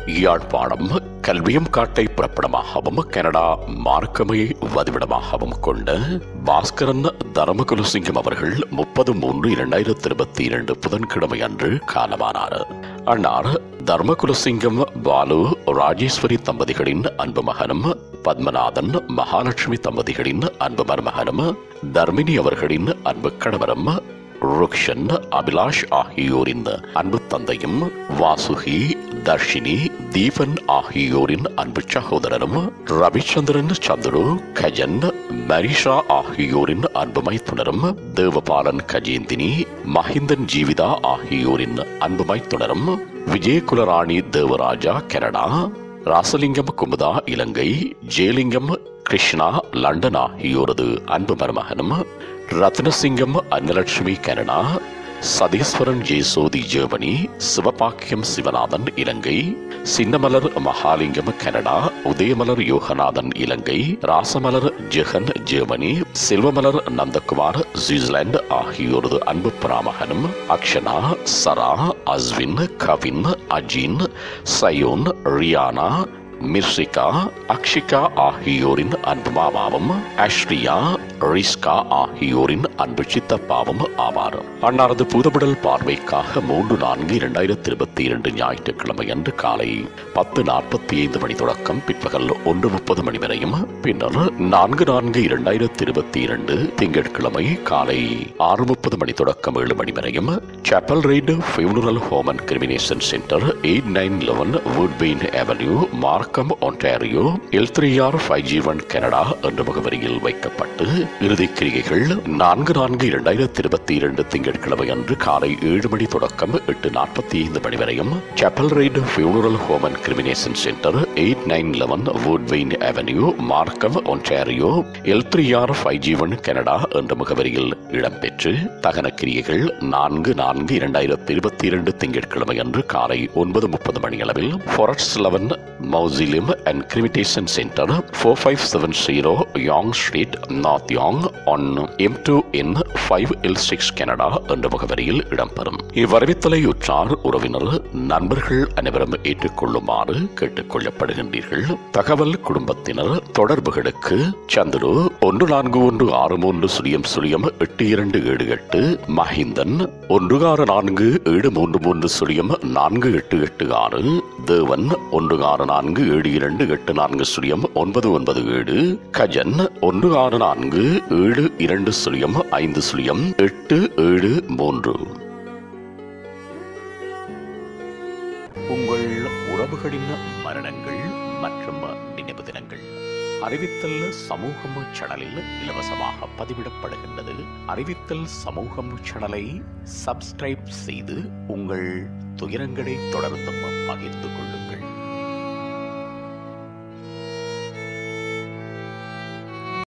யாழ்ப்பாணம் கல்வியம் காட்டை பிறப்பிடமாகவும் கனடா மார்க்கமை வதிவிடமாகவும் கொண்ட பாஸ்கரன் தர்மகுலசிங்கம் அவர்கள் முப்பது மூன்று இரண்டாயிரத்தி இருபத்தி இரண்டு புதன்கிழமை அன்று காலமானார் அன்னார் தர்மகுலசிங்கம் பாலு ராஜேஸ்வரி தம்பதிகளின் அன்பு மகனும் பத்மநாதன் மகாலட்சுமி தம்பதிகளின் அன்பு மருமகனும் தர்மினி அவர்களின் அன்பு கணவரும் ருக்ஷன் அபிலாஷ் ஆகியோரின் அன்பு தந்தையும் வாசுகி தர்ஷினி தீபன் ஆகியோரின் அன்பு சகோதரரும் ரவிச்சந்திரன் சந்துரு கஜன் மரிஷா ஆகியோரின் அன்பு மைத்துனரும் தேவபாலன் கஜேந்தினி மஹிந்தன் ஜீவிதா ஆகியோரின் அன்பு மைத்துனரும் விஜயகுலராணி தேவராஜா கனடா ராசலிங்கம் குமுதா இலங்கை ஜெயலிங்கம் கிருஷ்ணா லண்டன் ஆகியோரது அன்பு மருமகனும் Ratnasingam Annalakshmi Canada Satheeswaran Jeyasothy Germany Sivapakkiyam Sivanathan Ilankai Chinnamalar Mahalingam Canada Udayamalar Yoganathan Ilankai Rasamalar Jegan Germany Selvamalar Nandakumar Switzerland ஆகியோரது அன்பு பிராமகனும் அக்ஷனா சரா அஸ்வின் கவின் அஜின் சயோன் ரியானா மிர்சிகா அக்ஷிகா ஆகியோரின் அன்பு மாமாவும் அஷ்ரியா ரிஸ்கா ஆகியோரின் அன்பு சித்தப்பாவும் ஆவார் அன்னாரது பூதவிடல் பார்வைக்காக மூன்று நான்கு இரண்டாயிரத்தி இருபத்தி இரண்டு ஞாயிற்றுக்கிழமை அன்று காலை பத்து நாற்பத்தி ஐந்து மணி தொடக்கம் பிற்பகல் ஒன்று முப்பது மணி வரையும் பின்னர் நான்கு நான்கு இரண்டாயிரத்தி இருபத்தி இரண்டு திங்கட்கிழமை காலை ஆறு முப்பது மணி தொடக்கம் ஏழு மணி வரையும் Chapel Ridge Funeral Home and Cremation Centre eight nine eleven Woodbine Avenue Markham Ontario L three R five G one Canada என்ற முகவரியில் வைக்கப்பட்டு இறுதிக் கிரிகைகள் நான்கு நான்கு இரண்டாயிரத்தி இருபத்தி இரண்டு திங்கட்கிழமை அன்று காலை ஏழு மணி தொடக்கம் எட்டு நாற்பத்தி ஐந்து மணி வரையும் Chapel Ridge Funeral Home and Cremation Centre eight nine eleven Woodbine Avenue Markham Ontario L three R five G one Canada என்ற முகவரியில் இடம்பெற்று தகன கிரியைகள் நான்கு நான்கு இரண்டாயிரத்தி இருபத்தி இரண்டு திங்கட்கிழமை அன்று காலை ஒன்பது முப்பது மணி அளவில் Forest Lawn Mausoleum and Cremation Centre four five seven zero Yonge Street North யாங் ON M two N five L six Canada என்ற முகவரியில் இடம்பெறும் இவ்வரவித்தலை உற்றார் உறவினர் நண்பர்கள் அனைவரும் ஏற்றுக்கொள்ளுமாறு கேட்டுக் கொள்ளப்படுகின்றீர்கள் தகவல் குடும்பத்தினர் தொடர்புகளுக்கு சந்துரு ஒன்று நான்கு ஒன்று ஆறு மூன்று சுழியம் சுழியம் எட்டு இரண்டு ஏழு எட்டு மஹிந்தன் ஒன்று ஆறு நான்கு ஏழு மூன்று மூன்று சுழியம் நான்கு எட்டு எட்டு ஆறு தேவன் ஒன்று ஆறு நான்கு ஏழு இரண்டு எட்டு நான்கு சுழியம் ஒன்பது ஒன்பது ஏழு கஜன் ஒன்று ஆறு நான்கு ஏழு இரண்டு சுழியம் ஐந்து சுழியம் எட்டு ஏழு மூன்று உங்கள் உறவுகளின் மரணங்கள் மற்றும் நினைவு தினங்கள் அறிவித்தல் சமூகம் சேனலில் இலவசமாக பதிவிடப்படுகின்றது அறிவித்தல் சமூகம் சேனலை சப்ஸ்கிரைப் செய்து உங்கள் துயரங்களை தொடர்ந்தும் பகிர்ந்து கொள்ளுங்கள்